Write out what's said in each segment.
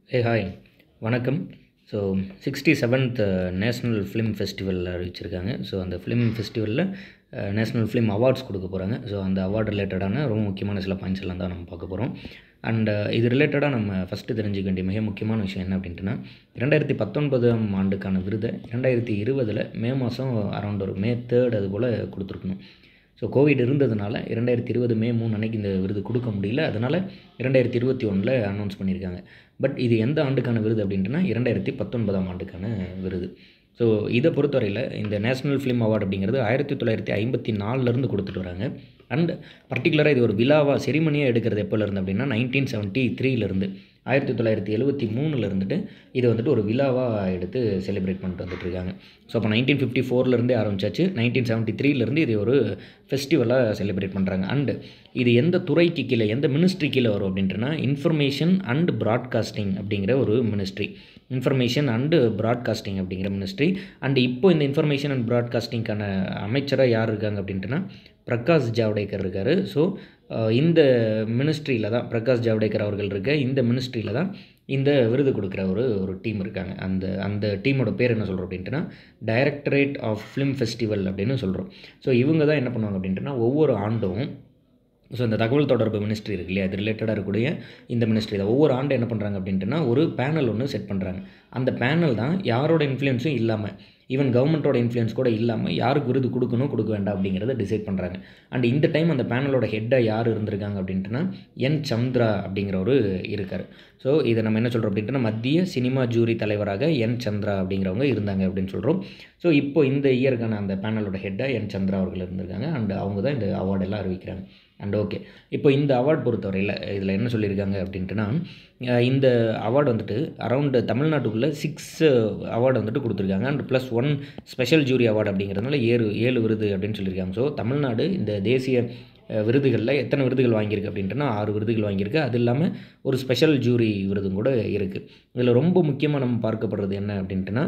ஹே hi வணக்கம் so sixty seventh national film festival அறிவிச்சிருக்காங்க so அந்த ஃபிலிம் ஃபெஸ்டிவலில் நேஷ்னல் ஃபிலிம் அவார்ட்ஸ் கொடுக்க போகிறாங்க ஸோ அந்த அவார்ட் ரிலேட்டடான ரொம்ப முக்கியமான சில பாயிண்ட்ஸ் எல்லாம் தான் நம்ம பார்க்க போகிறோம் அண்ட் இது ரிலேட்டடாக நம்ம ஃபஸ்ட்டு தெரிஞ்சுக்க வேண்டிய மிக முக்கியமான விஷயம் என்ன அப்படின்ட்டுனா ரெண்டாயிரத்தி பத்தொன்பதாம் ஆண்டுக்கான விருதை ரெண்டாயிரத்தி இருபதில் மே மாதம் அரௌண்ட் ஒரு மே தேர்ட் அது போல் கொடுத்துருக்கணும் ஸோ கோவிட் இருந்ததுனால இரண்டாயிரத்தி இருபது மே மூணு அன்னைக்கு இந்த விருது கொடுக்க முடியல அதனால் இரண்டாயிரத்தி இருபத்தி ஒன்றில் அனௌன்ஸ் பண்ணியிருக்காங்க பட் இது எந்த ஆண்டுக்கான விருது அப்படின்ட்டுனா இரண்டாயிரத்தி பத்தொன்பதாம் ஆண்டுக்கான விருது ஸோ இதை பொறுத்தவரையில் இந்த நேஷ்னல் ஃபிலிம் அவார்டு அப்படிங்கிறது ஆயிரத்தி தொள்ளாயிரத்தி ஐம்பத்தி நாலுலேருந்து கொடுத்துட்டு வராங்க அண்ட் பர்டிகுலராக இது ஒரு விழாவாக செரிமனியாக எடுக்கிறது எப்போலேருந்து அப்படின்னா நைன்டீன் செவன்ட்டி த்ரீலேருந்து ஆயிரத்தி தொள்ளாயிரத்தி எழுபத்தி மூணில் இருந்துட்டு இதை வந்துட்டு ஒரு விழாவாக எடுத்து செலிப்ரேட் பண்ணிட்டு வந்துட்டு இருக்காங்க ஸோ அப்போ நைன்டீன் ஃபிஃப்டி ஃபோர்லேருந்தே ஆரம்பிச்சாச்சு நைன்டீன் செவன்ட்டி த்ரீலேருந்து இது ஒரு ஃபெஸ்டிவலாக செலிப்ரேட் பண்ணுறாங்க அண்டு இது எந்த துறைக்கு கீழே எந்த மினிஸ்ட்ரி கீழே வரும் அப்படின்ட்டுனா இன்ஃபர்மேஷன் அண்ட் ப்ராட்காஸ்டிங் அப்படிங்கிற ஒரு மினிஸ்ட்ரி இன்ஃபர்மேஷன் அண்டு ப்ராட்காஸ்டிங் அப்படிங்கிற மினிஸ்ட்ரி அண்டு இப்போ இந்த இன்ஃபர்மேஷன் அண்ட் ப்ராட்காஸ்டிங்கான அமைச்சராக யார் இருக்காங்க அப்படின்ட்டுனா பிரகாஷ் ஜாவ்டேக்கர் இருக்கார் ஸோ இந்த மினிஸ்ட்ரியில் தான் பிரகாஷ் ஜாவ்டேக்கர் அவர்கள் இருக்க இந்த மினிஸ்ட்ரியில் தான் இந்த விருது கொடுக்குற ஒரு ஒரு டீம் இருக்காங்க அந்த அந்த டீமோட பேர் என்ன சொல்கிறோம் அப்படின்ட்டுனா டைரக்டரேட் ஆஃப் ஃபிலிம் ஃபெஸ்டிவல் அப்படின்னு சொல்கிறோம் ஸோ இவங்க தான் என்ன பண்ணுவாங்க அப்படின்ட்டுனா ஒவ்வொரு ஆண்டும் ஸோ இந்த தகவல் தொடர்பு மினிஸ்ட்ரி இருக்கு இல்லையா அது ரிலேட்டடாக இருக்கக்கூடிய இந்த மினிஸ்ட்ரி தான் ஒவ்வொரு ஆண்டு என்ன பண்ணுறாங்க அப்படின்ட்டுனா ஒரு பேனல் ஒன்று செட் பண்ணுறாங்க அந்த பேனல் தான் யாரோட இன்ஃப்ளூயன்ஸும் இல்லாமல் ஈவன் கவர்மெண்ட்டோட இன்ஃப்ளூயன்ஸ் கூட இல்லாமல் யாருக்கு விருது கொடுக்கணும் கொடுக்க வேண்டாம் அப்படிங்கிறத டிசைட் பண்ணுறாங்க அண்ட் இந்த டைம் அந்த பேனலோட ஹெட்டாக யார் இருந்திருக்காங்க அப்படின்ட்டுனா என் சந்திரா அப்படிங்கிறவர் இருக்கார் ஸோ இதை நம்ம என்ன சொல்கிறோம் அப்படின்ட்டுனா மத்திய சினிமா ஜூரி தலைவராக என் சந்திரா அப்படிங்கிறவங்க இருந்தாங்க அப்படின்னு சொல்கிறோம் ஸோ இப்போ இந்த இயருக்கான அந்த பேனலோட ஹெட்டாக என் சந்திரா அவர்கள் இருந்திருக்காங்க அண்ட் அவங்க தான் இந்த அவார்டெல்லாம் அறிவிக்கிறாங்க அண்ட் ஓகே இப்போ இந்த அவார்ட் பொறுத்தவரையில் இதில் என்ன சொல்லியிருக்காங்க அப்படின்ட்டுனா இந்த அவார்டு வந்துட்டு அரவுண்டு தமிழ்நாட்டுக்குள்ளே சிக்ஸ் அவார்டு வந்துட்டு கொடுத்துருக்காங்க and plus one special jury award அப்படிங்கிறதுனால ஏழு ஏழு விருது அப்படின்னு சொல்லியிருக்காங்க ஸோ தமிழ்நாடு இந்த தேசிய விருதுகளில் எத்தனை விருதுகள் வாங்கியிருக்கு அப்படின்ட்டுனா ஆறு விருதுகள் வாங்கியிருக்கு அது இல்லாமல் ஒரு ஸ்பெஷல் ஜூரி விருதும் கூட இருக்குது இதில் ரொம்ப முக்கியமாக நம்ம பார்க்கப்படுறது என்ன அப்படின்ட்டுனா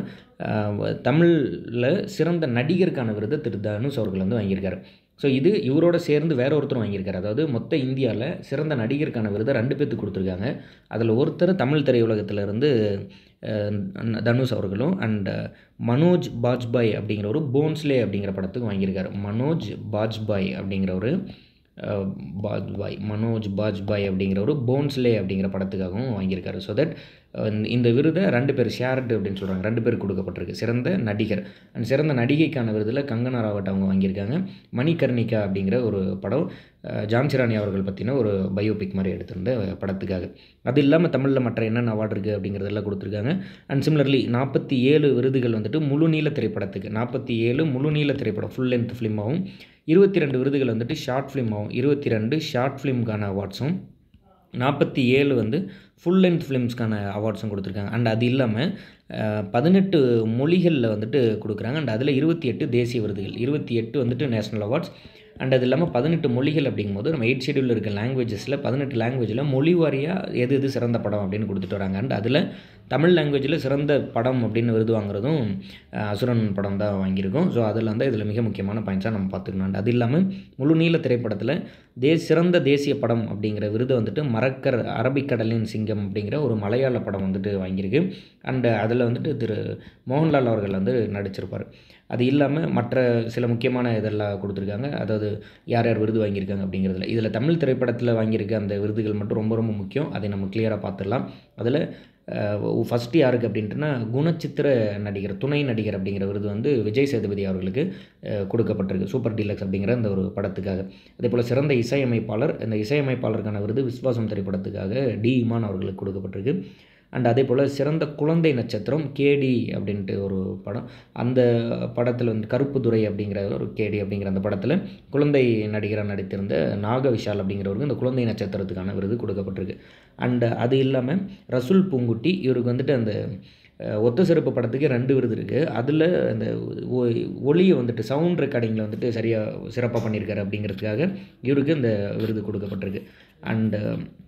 தமிழில் சிறந்த நடிகருக்கான விருதை திரு தனுஷ் அவர்கள் வந்து வாங்கியிருக்காரு ஸோ இது இவரோட சேர்ந்து வேற ஒருத்தரும் வாங்கியிருக்காரு அதாவது மொத்த இந்தியாவில் சிறந்த நடிகருக்கான விருதை ரெண்டு பேர்த்துக்கு கொடுத்துருக்காங்க அதில் ஒருத்தர் தமிழ் திரையுலகத்திலிருந்து தனுஷ் அவர்களும் அண்ட் மனோஜ் பாஜ்பாய் அப்படிங்கிற ஒரு போன்ஸ்லே அப்படிங்கிற படத்துக்கு வாங்கியிருக்காரு மனோஜ் பாஜ்பாய் அப்படிங்கிற ஒரு பாஜ்பாய் மனோஜ் பாஜ்பாய் அப்படிங்கிற ஒரு போன்ஸ்லே அப்படிங்கிற படத்துக்காகவும் வாங்கியிருக்காரு ஸோ தட் இந்த விருதை ரெண்டு பேர் ஷேர்டு அப்படின்னு சொல்கிறாங்க ரெண்டு பேர் கொடுக்கப்பட்டிருக்கு சிறந்த நடிகர் அண்ட் சிறந்த நடிகைக்கான விருதில் கங்கனா ராவட் அவங்க வாங்கியிருக்காங்க மணிகர்ணிகா அப்படிங்கிற ஒரு படம் ஜான்சிராணி அவர்கள் பற்றின ஒரு பயோபிக் மாதிரி எடுத்திருந்த படத்துக்காக அது இல்லாமல் தமிழில் மற்ற என்னென்ன அவார்டு இருக்குது அப்படிங்கிறதெல்லாம் கொடுத்துருக்காங்க அண்ட் சிமிலர்லி நாற்பத்தி ஏழு விருதுகள் வந்துட்டு முழுநீள திரைப்படத்துக்கு நாற்பத்தி ஏழு முழுநீள திரைப்படம் ஃபுல் லென்த் ஃபிலிமாகவும் இருபத்தி ரெண்டு விருதுகள் வந்துட்டு ஷார்ட் ஃபிலிமாகவும் இருபத்தி ரெண்டு ஷார்ட் ஃபிலிமுக்கான அவார்ட்ஸும் நாற்பத்தி ஏழு வந்து ஃபுல் லென்த் ஃபிலிம்ஸ்க்கான அவார்ட்ஸும் கொடுத்துருக்காங்க அண்ட் அது இல்லாமல் பதினெட்டு மொழிகளில் வந்துட்டு கொடுக்குறாங்க அண்ட் அதில் இருபத்தி எட்டு தேசிய விருதுகள் இருபத்தி எட்டு வந்துட்டு நேஷ்னல் அவார்ட்ஸ் அண்ட் அது இல்லாமல் பதினெட்டு மொழிகள் அப்படிங்கும்போது நம்ம எயிட் ஷெடியூலில் இருக்க லாங்குவேஜஸில் பதினெட்டு லாங்குவேஜில் மொழி வாரியாக எது எது சிறந்த படம் அப்படின்னு கொடுத்துட்டு வராங்க அண்ட் அதில் தமிழ் லாங்குவேஜில் சிறந்த படம் அப்படின்னு விருது வாங்குறதும் அசுரன் படம் தான் வாங்கியிருக்கோம் ஸோ அதில் வந்து இதில் மிக முக்கியமான பாயிண்ட்ஸாக நம்ம பார்த்துக்கணும் அண்ட் அது இல்லாமல் முழு நீள திரைப்படத்தில் தே சிறந்த தேசிய படம் அப்படிங்கிற விருது வந்துட்டு மரக்கர் அரபிக்கடலின் சிங்கம் அப்படிங்கிற ஒரு மலையாள படம் வந்துட்டு வாங்கியிருக்கு அண்டு அதில் வந்துட்டு திரு மோகன்லால் அவர்கள் வந்து நடிச்சிருப்பார் அது இல்லாமல் மற்ற சில முக்கியமான இதெல்லாம் கொடுத்துருக்காங்க அதாவது யார் யார் விருது வாங்கியிருக்காங்க அப்படிங்கிறதுல இதில் தமிழ் திரைப்படத்தில் வாங்கியிருக்க அந்த விருதுகள் மட்டும் ரொம்ப ரொம்ப முக்கியம் அதை நம்ம கிளியராக பார்த்துடலாம் அதில் ஃபஸ்ட்டு யாருக்கு அப்படின்ட்டுனா குணச்சித்திர நடிகர் துணை நடிகர் அப்படிங்கிற விருது வந்து விஜய் சேதுபதி அவர்களுக்கு கொடுக்கப்பட்டிருக்கு சூப்பர் டீலக்ஸ் அப்படிங்கிற அந்த ஒரு படத்துக்காக அதே போல் சிறந்த இசையமைப்பாளர் இந்த இசையமைப்பாளருக்கான விருது விஸ்வாசம் திரைப்படத்துக்காக டி இமான் அவர்களுக்கு கொடுக்கப்பட்டிருக்கு அண்ட் அதே போல் சிறந்த குழந்தை நட்சத்திரம் கேடி அப்படின்ட்டு ஒரு படம் அந்த படத்தில் வந்து கருப்புதுரை அப்படிங்கிற ஒரு கேடி அப்படிங்கிற அந்த படத்தில் குழந்தை நடிகராக நடித்திருந்த நாக விஷால் அப்படிங்கிறவருக்கு இந்த குழந்தை நட்சத்திரத்துக்கான விருது கொடுக்கப்பட்டிருக்கு அண்டு அது இல்லாமல் ரசுல் பூங்குட்டி இவருக்கு வந்துட்டு அந்த ஒத்த சிறப்பு படத்துக்கு ரெண்டு விருது இருக்குது அதில் அந்த ஒளியை வந்துட்டு சவுண்ட் ரெக்கார்டிங்கில் வந்துட்டு சரியாக சிறப்பாக பண்ணியிருக்காரு அப்படிங்கிறதுக்காக இவருக்கு இந்த விருது கொடுக்கப்பட்டிருக்கு அண்டு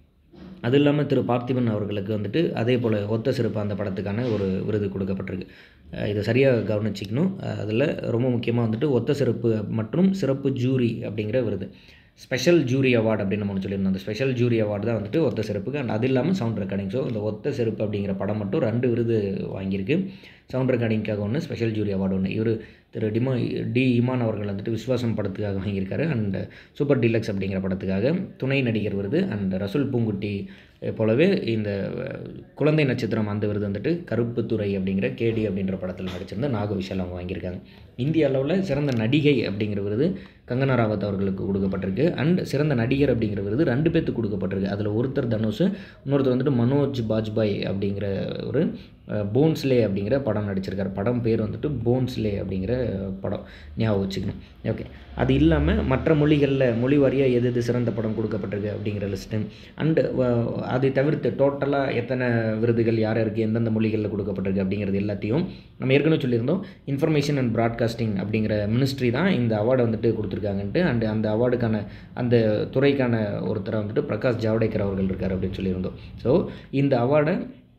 அது இல்லாமல் திரு பார்த்திபன் அவர்களுக்கு வந்துட்டு அதே போல் ஒத்த சிறப்பு அந்த படத்துக்கான ஒரு விருது கொடுக்கப்பட்டிருக்கு இதை சரியாக கவனிச்சிக்கணும் அதில் ரொம்ப முக்கியமாக வந்துட்டு ஒத்த சிறப்பு மற்றும் சிறப்பு ஜூரி அப்படிங்கிற விருது ஸ்பெஷல் ஜூரி அவார்டு அப்படின்னு நம்ம ஒன்று சொல்லியிருந்தோம் அந்த ஸ்பெஷல் ஜூரி அவார்டு தான் வந்துட்டு ஒத்த செருப்புக்கு அண்ட் அது இல்லாமல் சவுண்ட் ரெக்கார்டிங் ஸோ இந்த ஒத்த செருப்பு அப்படிங்கிற படம் மட்டும் ரெண்டு விருது வாங்கியிருக்கு சவுண்ட் ரெக்கார்டிங்காக ஒன்று ஸ்பெஷல் ஜூரி அவார்டு ஒன்று இவர் திரு டிமா டி இமான் அவர்கள் வந்துட்டு விஸ்வாசம் படத்துக்காக வாங்கியிருக்காரு அண்ட் சூப்பர் டீலக்ஸ் அப்படிங்கிற படத்துக்காக துணை நடிகர் விருது அண்ட் ரசூல் பூங்குட்டி போலவே இந்த குழந்தை நட்சத்திரம் அந்த விருது வந்துட்டு கருப்புத்துறை அப்படிங்கிற கேடி அப்படின்ற படத்தில் நடிச்சிருந்த நாக விஷால் அவங்க வாங்கியிருக்காங்க இந்திய அளவில் சிறந்த நடிகை அப்படிங்கிற விருது கங்கனா ராவத் அவர்களுக்கு கொடுக்கப்பட்டிருக்கு அண்ட் சிறந்த நடிகர் அப்படிங்கிற விருது ரெண்டு பேர்த்துக்கு கொடுக்கப்பட்டிருக்கு அதில் ஒருத்தர் தனுஷ் இன்னொருத்தர் வந்துட்டு மனோஜ் பாஜ்பாய் அப்படிங்கிற ஒரு போன்ஸ்லே அப்படிங்கிற படம் நடிச்சிருக்காரு படம் பேர் வந்துட்டு போன்ஸ்லே அப்படிங்கிற படம் ஞாபகம் வச்சுக்கணும் ஓகே அது இல்லாமல் மற்ற மொழிகளில் மொழி வாரியாக எது எது சிறந்த படம் கொடுக்கப்பட்டிருக்கு அப்படிங்கிற லிஸ்ட்டு அண்டு அதை தவிர்த்து டோட்டலாக எத்தனை விருதுகள் யார் யாருக்கு எந்தெந்த மொழிகளில் கொடுக்கப்பட்டிருக்கு அப்படிங்கிறது எல்லாத்தையும் நம்ம ஏற்கனவே சொல்லியிருந்தோம் இன்ஃபர்மேஷன் அண்ட் ப்ராட்காஸ்டிங் அப்படிங்கிற மினிஸ்ட்ரி தான் இந்த அவார்டை வந்துட்டு கொடுத்துருக்காங்கன்ட்டு அண்டு அந்த அவார்டுக்கான அந்த துறைக்கான ஒருத்தரை வந்துட்டு பிரகாஷ் ஜவடேக்கர் அவர்கள் இருக்கார் அப்படின்னு சொல்லியிருந்தோம் ஸோ இந்த அவார்டை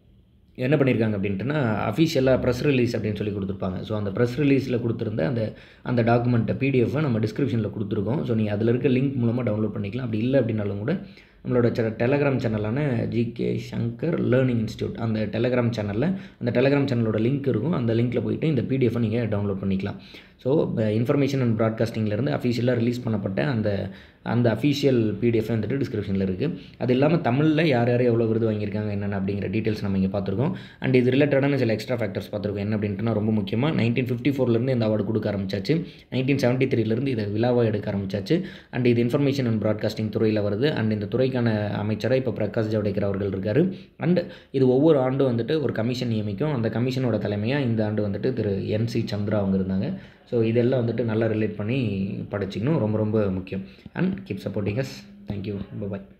என்ன பண்ணியிருக்காங்க அப்படின்ட்டுனா அஃபிஷியலாக ப்ரெஸ் ரிலீஸ் அப்படின்னு சொல்லி கொடுத்துருப்பாங்க ஸோ அந்த ப்ரெஸ் ரிலீஸில் கொடுத்துருந்த அந்த அந்த டாக்குமெண்ட்டை பிடிஎஃபை நம்ம டிஸ்கிரிப்ஷனில் கொடுத்துருக்கோம் ஸோ நீங்கள் அதில் இருக்க லிங்க் மூலமாக டவுன்லோட் பண்ணிக்கலாம் அப்படி இல்லை அப்படின்னாலும் கூட நம்மளோட செ டெலகிராம் சேனலான ஜிகே சங்கர் லேர்னிங் இன்ஸ்டியூட் அந்த டெலகிராம் சேனலில் அந்த டெலகிராம் சேனலோட லிங்க் இருக்கும் அந்த லிங்க்கில் போயிட்டு இந்த பிடிஎஃபை நீங்கள் டவுன்லோட் பண்ணிக்கலாம் ஸோ இன்ஃபர்மேஷன் அண்ட் ப்ராட்காஸ்டிங்லேருந்து அஃபீஷியலாக ரிலீஸ் பண்ணப்பட்ட அந்த அந்த அஃபீஷியல் பிடிஎஃப் வந்துட்டு டிஸ்கிரிப்ஷனில் இருக்குது அது இல்லாமல் தமிழில் யார் யார் எவ்வளோ விருது வாங்கியிருக்காங்க என்னென்ன அப்படிங்கிற டீட்டெயில்ஸ் நம்ம இங்கே பார்த்துருக்கோம் அண்ட் இது ரிலேட்டடான சில எக்ஸ்ட்ரா ஃபேக்டர்ஸ் பார்த்துருக்கோம் என்ன அப்படின்ட்டுனா ரொம்ப முக்கியமாக நைன்டீன் ஃபிஃப்டி ஃபோர்லேருந்து இந்த அவார்டு கொடுக்க ஆரம்பிச்சாச்சு நைன்டீன் செவன்ட்டி த்ரீலேருந்து இதை விழாவாக எடுக்க ஆரம்பிச்சாச்சு அண்ட் இது இன்ஃபர்மேஷன் அண்ட் ப்ராட்காஸ்டிங் துறையில் வருது அண்ட் இந்த துறைக்கான அமைச்சராக இப்போ பிரகாஷ் ஜவடேக்கர் அவர்கள் இருக்கார் அண்ட் இது ஒவ்வொரு ஆண்டும் வந்துட்டு ஒரு கமிஷன் நியமிக்கும் அந்த கமிஷனோட தலைமையாக இந்த ஆண்டு வந்துட்டு திரு என் சி சந்திரா அவங்க இருந்தாங்க ஸோ இதெல்லாம் வந்துட்டு நல்லா ரிலேட் பண்ணி படிச்சிக்கணும் ரொம்ப ரொம்ப முக்கியம் and keep supporting us thank you bye